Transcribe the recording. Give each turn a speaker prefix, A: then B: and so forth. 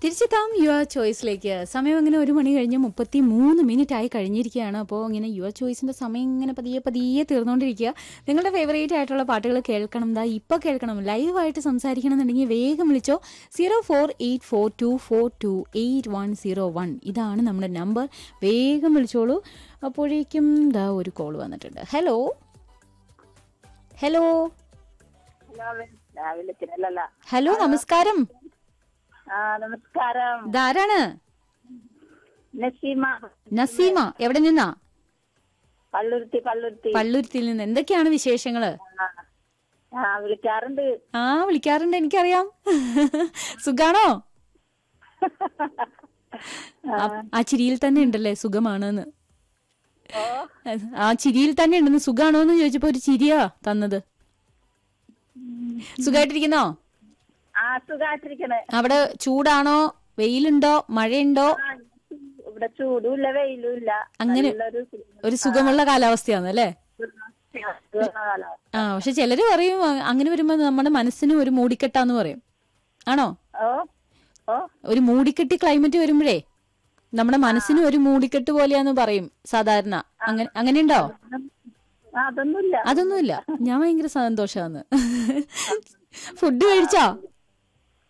A: തിരിച്ചെത്താം യുവർ ചോയ്സിലേക്ക് സമയം ഇങ്ങനെ ഒരു മണി കഴിഞ്ഞ് മുപ്പത്തി മൂന്ന് മിനിറ്റ് ആയി കഴിഞ്ഞിരിക്കുകയാണ് അപ്പോൾ ഇങ്ങനെ യുവർ ചോയ്സിന്റെ സമയം ഇങ്ങനെ പതിയെ പതിയെ തീർന്നുകൊണ്ടിരിക്കുക നിങ്ങളുടെ ഫേവറേറ്റ് ആയിട്ടുള്ള പാട്ടുകൾ കേൾക്കണം ദാ ഇപ്പോൾ കേൾക്കണം ലൈവായിട്ട് സംസാരിക്കണം എന്നുണ്ടെങ്കിൽ വേഗം വിളിച്ചോ zero four eight four two four two eight one zero one ഇതാണ് നമ്മുടെ നമ്പർ വേഗം വിളിച്ചോളൂ അപ്പോഴേക്കും ദാ ഒരു കോൾ വന്നിട്ടുണ്ട് ഹലോ ഹലോ
B: രാവിലെ രാവിലെ തിരലല്ല
A: ഹലോ നമസ്കാരം
B: ആ നമസ്കാരം
A: ഇതാരാണ്
B: നസീമ
A: നസീമ എവിടെ നിന്നാ
B: പള്ളുരുത്തി പള്ളുരുത്തി
A: പള്ളുരുത്തിയിൽ നിന്ന് എന്തൊക്കെയാണ് വിശേഷങ്ങള്
B: ആ. ആ വിളിക്കാറുണ്ട്
A: ആ വിളിക്കാറുണ്ട് എനിക്കറിയാം സുഖാണോ ആ- ആ ചിരിയിൽ തന്നെ ഉണ്ടല്ലേ സുഖമാണെന്ന്
B: ഓ
A: ആ ചിരിയിൽ തന്നെ ഉണ്ടെന്ന് സുഖാണോ എന്ന് ചോദിച്ചപ്പോ ഒരു ചിരിയാ തന്നത് സുഖമായിട്ടിരിക്കുന്നോ
B: ആ സുഖായിട്ടിരിക്കണേ
A: അവിടെ ചൂടാണോ വെയിലുണ്ടോ മഴയുണ്ടോ
B: ആ, ഇവിടെ ചൂടും ഇല്ല വെയിലും ഇല്ല
A: അങ്ങനെ
B: നല്ലൊരു
A: ഒരു സുഖമുള്ള കാലാവസ്ഥയാണ് അല്ലേ
B: കാലം.
A: ആ പക്ഷെ ചിലര് പറയും അ- അങ്ങനെ വരുമ്പോ നമ്മുടെ മനസ്സിന് ഒരു മൂടിക്കെട്ടാന്ന് പറയും ആണോ
B: ഓ ഓ
A: ഒരു മൂടിക്കെട്ടി ക്ലൈമറ്റ് വരുമ്പോഴേ നമ്മുടെ മനസ്സിന് ഒരു മൂടിക്കെട്ട് പോലെയാന്ന് പറയും സാധാരണ അങ്ങനെ അങ്ങനെയുണ്ടോ
B: ആ, അതൊന്നുമില്ല
A: അതൊന്നുമില്ല ഞാൻ ഭയങ്കര സന്തോഷാന്ന് ഫുഡ് കഴിച്ചോ